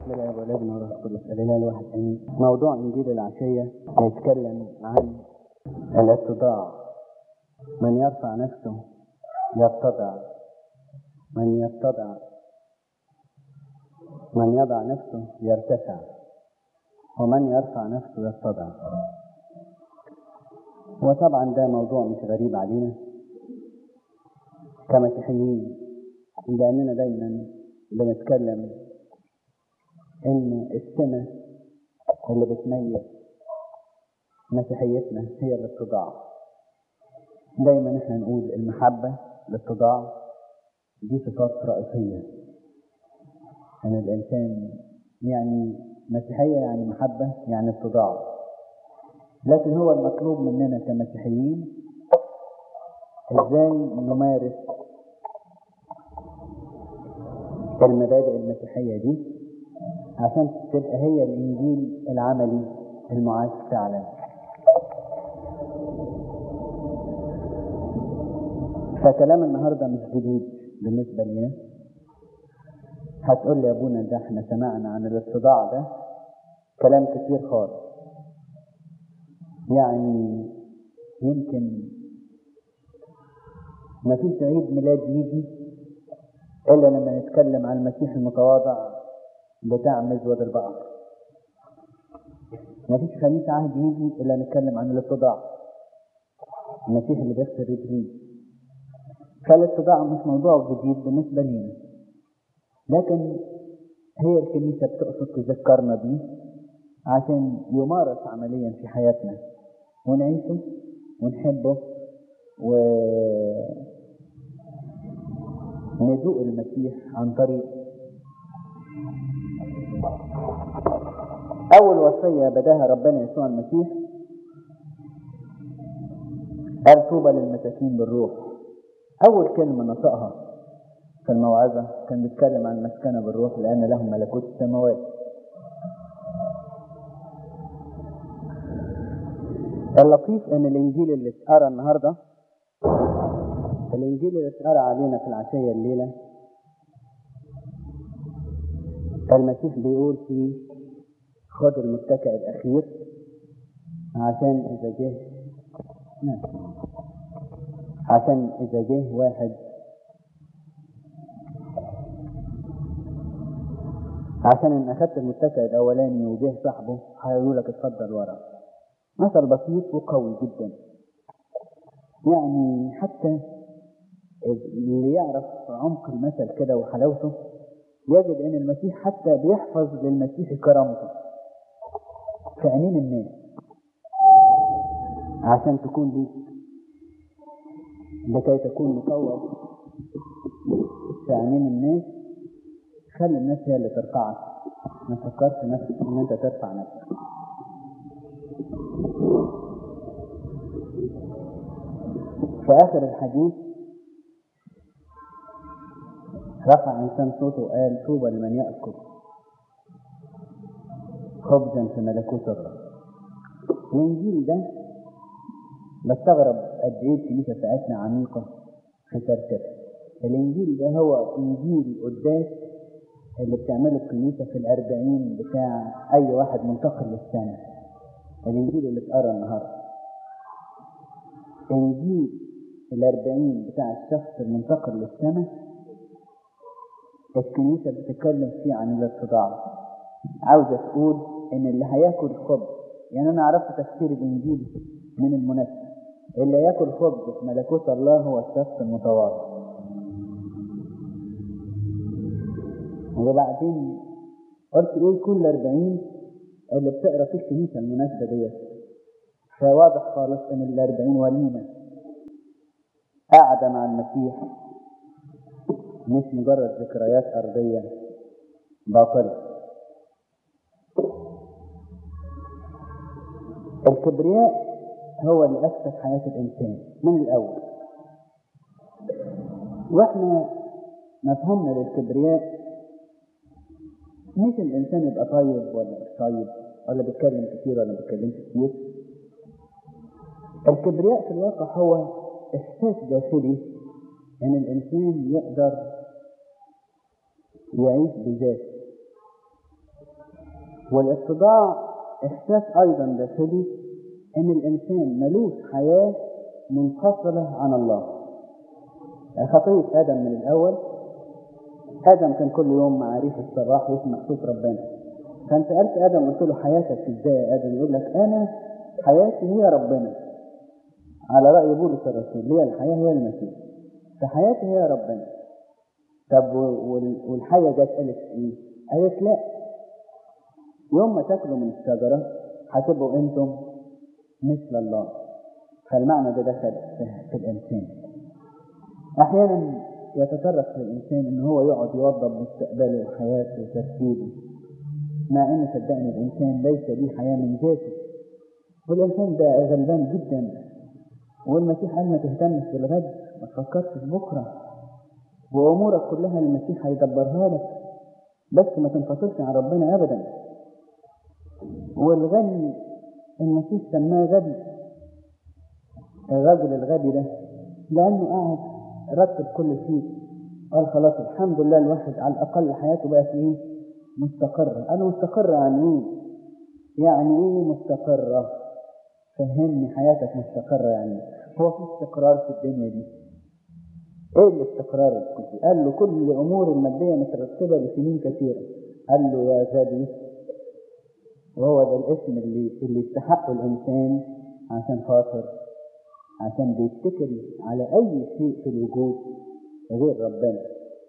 بسم الله والابن والروح القدس الاله الواحد امين موضوع انجيل العشيه هيتكلم عن الاتضاع من يرفع نفسه يتضع من يتضع من يضع نفسه يرتفع ومن يرفع نفسه يتضع وطبعا ده موضوع مش غريب علينا كمسيحيين لاننا دايما بنتكلم ان السمة اللي بتميز مسيحيتنا هي الاتضاع دايما احنا نقول المحبة الاتضاع دي صفات رئيسية ان يعني الانسان يعني مسيحية يعني محبة يعني اتضاع لكن هو المطلوب مننا كمسيحيين ازاي نمارس المبادئ المسيحية دي عشان تبقى هي الإنجيل العملي المعاش فعلا فكلام النهارده مش جديد بالنسبة لنا هتقول لي يا ابونا ده احنا سمعنا عن الاتضاع ده كلام كتير خالص يعني يمكن ما فيش عيد ميلاد يجي إلا لما نتكلم عن المسيح المتواضع بتاع مزود البقر ما فيش خميس عهد يجي إلا نتكلم عن الاتضاع المسيح اللي بيغسل رجليه فالاتضاع مش موضوع جديد بالنسبة لنا لكن هي الكنيسة بتقصد تذكرنا بيه عشان يمارس عمليا في حياتنا ونعيشه ونحبه و ندوق المسيح عن طريق أول وصية بداها ربنا يسوع المسيح قال طوبى للمساكين بالروح أول كلمة نطقها في الموعظة كان بيتكلم عن المسكنة بالروح لأن لهم ملكوت السماوات اللطيف ان الانجيل اللي اتقرا النهارده الانجيل اللي اتقرا علينا في العشيه الليله المسيح بيقول فيه خد المتكئ الاخير عشان اذا جه عشان اذا جه واحد عشان ان اخدت المتكئ الاولاني وجه صاحبه هيقول لك اتفضل ورا مثل بسيط وقوي جدا يعني حتى اللي يعرف عمق المثل كده وحلاوته يجد ان المسيح حتى بيحفظ للمسيح كرامته في عينين الناس عشان تكون ليك لكي تكون مقوم في عينين الناس خلي الناس هي اللي ترفعك ما تفكرش نفسك ان انت ترفع نفسك في آخر الحديث رفع إنسان صوته وقال طوبى لمن يأكل خبزا في ملكوت الله الإنجيل ده بستغرب قد إيه الكنيسة بتاعتنا عميقة في ترتيبها الإنجيل ده هو إنجيل قداس اللي بتعمله الكنيسة في الأربعين بتاع أي واحد منتقل للسنة الإنجيل اللي اتقرا النهارده إنجيل الأربعين بتاع الشخص المنتقل للسماء الكنيسة بتتكلم فيه عن الاتضاع عاوزة تقول إن اللي هياكل خبز يعني أنا عرفت تفسير الإنجيل من المناسبة اللي ياكل خبز في ملكوت الله هو الشخص المتواضع وبعدين قلت إيه كل أربعين اللي بتقرا فيه الكنيسة المناسبة ديت فواضح خالص إن الأربعين وليمة قاعدة مع المسيح مش مجرد ذكريات أرضية باطلة الكبرياء هو اللي أفسد حياة الإنسان من الأول وإحنا مفهومنا للكبرياء مش الإنسان يبقى طيب ولا مش طيب ولا بيتكلم كتير ولا ما بيتكلمش كتير الكبرياء في الواقع هو إحساس داخلي أن الإنسان يقدر يعيش بذاته والاتضاع إحساس أيضا داخلي إن الإنسان ملوش حياة منفصلة عن الله خطية آدم من الأول آدم كان كل يوم مع ريح الصباح يسمع صوت ربنا كان سألت آدم قلت له حياتك إزاي يا آدم يقول لك أنا حياتي هي ربنا على رأي بولس الرسول ليه الحياة هي المسيح فحياتي هي ربنا طب والحية جت قالت إيه؟ قالت لا يوم ما تاكلوا من الشجرة هتبقوا أنتم مثل الله فالمعنى ده دخل في الإنسان أحيانا يتطرق للإنسان إن هو يقعد يوضب مستقبله وحياته وترتيبه مع إن صدقني الإنسان ليس ليه حياة من ذاته والإنسان ده غلبان جدا والمسيح قال ما تهتمش بالغد ما تفكرش في بكرة وأمورك كلها المسيح هيدبرها لك بس ما تنفصلش عن ربنا أبدا والغني المسيح سماه غبي الرجل الغبي ده لأنه قاعد رتب كل شيء قال خلاص الحمد لله الواحد على الأقل حياته بقت إيه مستقرة أنا مستقرة عن إيه يعني إيه مستقرة فهمني حياتك مستقرة يعني هو في استقرار في الدنيا دي ايه الاستقرار الكلي قال له كل الامور الماديه مترتبه لسنين كثيره قال له يا غبي وهو ده الاسم اللي اللي يستحقه الانسان عشان خاطر عشان بيتكل على اي شيء في الوجود غير ربنا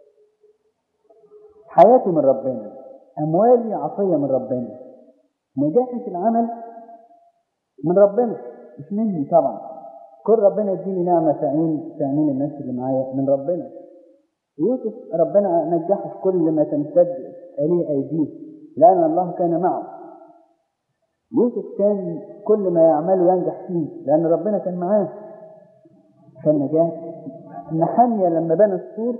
حياتي من ربنا اموالي عطيه من ربنا نجاحي في العمل من ربنا مش مني طبعا كل ربنا يديني نعمة في عين في عينين الناس اللي معايا من ربنا يوسف ربنا نجحه في كل ما تمتد إليه أيديه لأن الله كان معه يوسف كان كل ما يعمله ينجح فيه لأن ربنا كان معاه فالنجاح نحمية لما بنى السور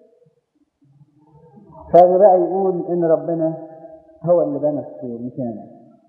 فبقى يقول إن ربنا هو اللي بنى السور مش أنا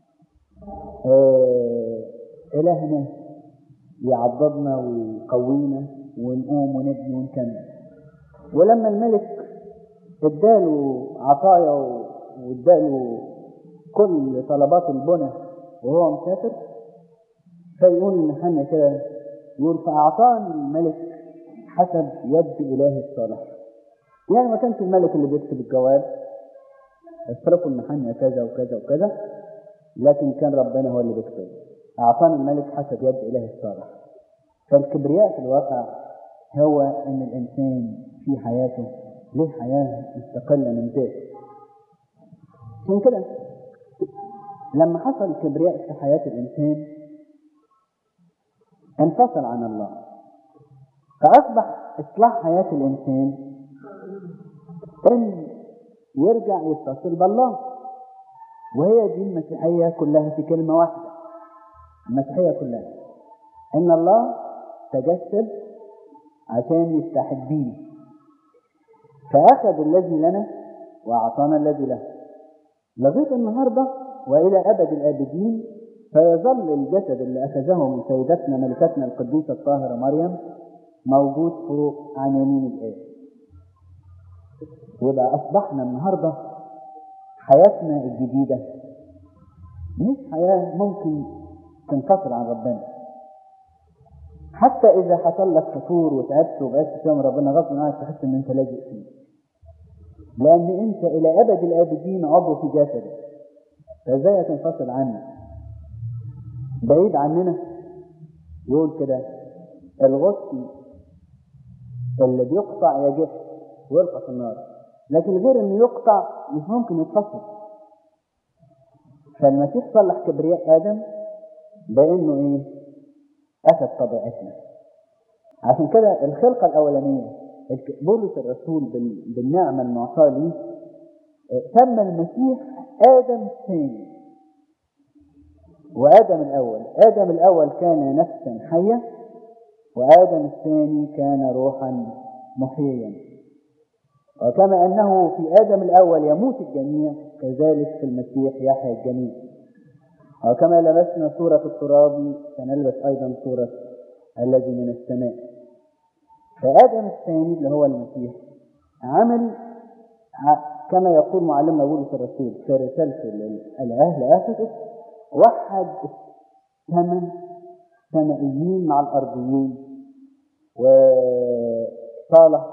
آه إلهنا يعضدنا ويقوينا ونقوم ونبني ونكمل ولما الملك اداله عطايا واداله كل طلبات البنى وهو مسافر فيقول المحنة كده يقول فأعطاني الملك حسب يد إله الصالح يعني ما كانش الملك اللي بيكتب الجواب اصرفوا المحنة كذا وكذا وكذا لكن كان ربنا هو اللي بيكتب أعطاني الملك حسب يد إله الصالح فالكبرياء في الواقع هو أن الإنسان في حياته له حياة مستقلة من ذاته عشان كده لما حصل الكبرياء في حياة الإنسان انفصل عن الله فأصبح إصلاح حياة الإنسان أن يرجع يتصل بالله وهي دي المسيحية كلها في كلمة واحدة المسيحية كلها إن الله تجسد عشان يستحب بينا فأخذ الذي لنا وأعطانا الذي له لغاية النهاردة وإلى أبد الآبدين فيظل الجسد اللي أخذه من سيدتنا ملكتنا القديسة الطاهرة مريم موجود فوق عن يمين الآب يبقى أصبحنا النهاردة حياتنا الجديدة مش حياة ممكن تنفصل عن ربنا حتى إذا حصل لك فطور وتعبت وبقيت تسام ربنا غصب عنك تحس إن أنت لاجئ فيه لأن أنت إلى أبد الآبدين عضو في جسدك فإزاي هتنفصل عنه بعيد عننا يقول كده الغصن اللي بيقطع يجف ويلقى في النار لكن غير انه يقطع مش ممكن يتفصل فالمسيح صلح كبرياء ادم بانه ايه اخذ طبيعتنا عشان كده الخلقه الاولانيه بولس الرسول بالنعمه المعطاه ليه سمى المسيح ادم الثاني وادم الاول ادم الاول كان نفسا حيه وادم الثاني كان روحا محييا وكما أنه في آدم الأول يموت الجميع كذلك في المسيح يحيا الجميع وكما لبسنا صورة التراب سنلبس أيضا صورة الذي من السماء فآدم الثاني اللي هو المسيح عمل كما يقول معلمنا بولس الرسول في رسالته لأهل أفسس وحد الثمن سمائيين مع الأرضيين وصالح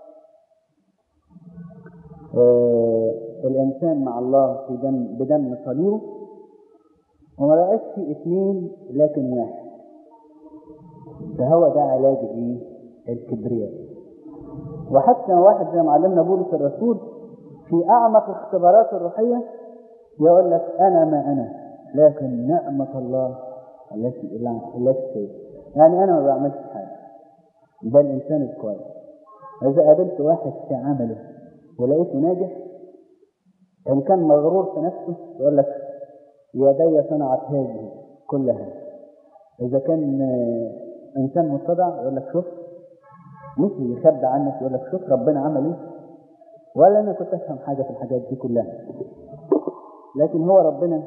آه الإنسان مع الله في دم بدم صليبه وما بقاش في اثنين لكن واحد فهو ده علاج ايه؟ الكبرياء وحتى واحد زي معلمنا بولس الرسول في أعمق الاختبارات الروحية يقول لك أنا ما أنا لكن نعمة الله التي التي يعني أنا ما بعملش حاجة ده الإنسان الكويس إذا قابلت واحد في عمله ولقيته ناجح إن كان مغرور في نفسه يقول لك يدي صنعت هذه كلها إذا كان إنسان متضع يقول لك شوف مش يخبى عنك يقول لك شوف ربنا عمل إيه ولا أنا كنت أفهم حاجة في الحاجات دي كلها لكن هو ربنا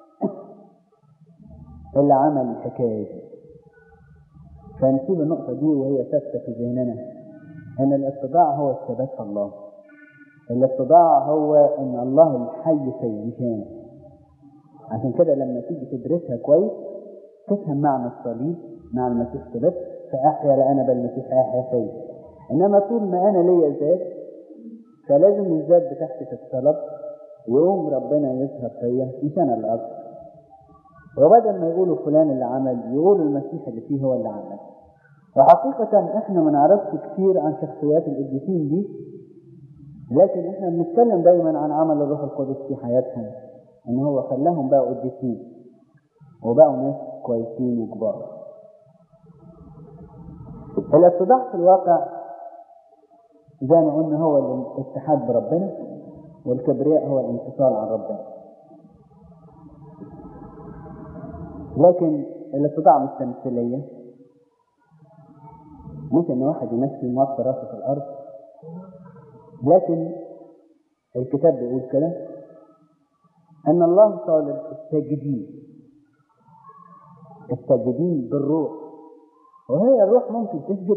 اللي عمل الحكاية دي فنسيب النقطة دي وهي ثابتة في ذهننا أن الاتضاع هو الثبات في الله الاتضاع هو أن الله الحي في مكانه عشان كده لما تيجي تدرسها كويس تفهم معنى الصليب مع المسيح ثبت فأحيا لا أنا بل المسيح أحيا فيا إنما طول ما أنا ليا ذات فلازم الذات بتاعتي تتصلب يقوم ربنا يظهر فيا مش أنا اللي أظهر وبدل ما يقولوا فلان اللي عمل يقولوا المسيح اللي فيه هو اللي عمل وحقيقة احنا ما نعرفش كتير عن شخصيات القديسين دي لكن احنا بنتكلم دايما عن عمل الروح القدس في حياتهم ان هو خلاهم بقوا قديسين وبقوا ناس كويسين وكبار الاتضاع في الواقع زي ما قلنا هو الاتحاد بربنا والكبرياء هو الانفصال عن ربنا لكن الاتضاع مش تمثيلية مش ان واحد يمشي موطي راسه في الارض لكن الكتاب بيقول كده ان الله طالب الساجدين الساجدين بالروح وهي الروح ممكن تسجد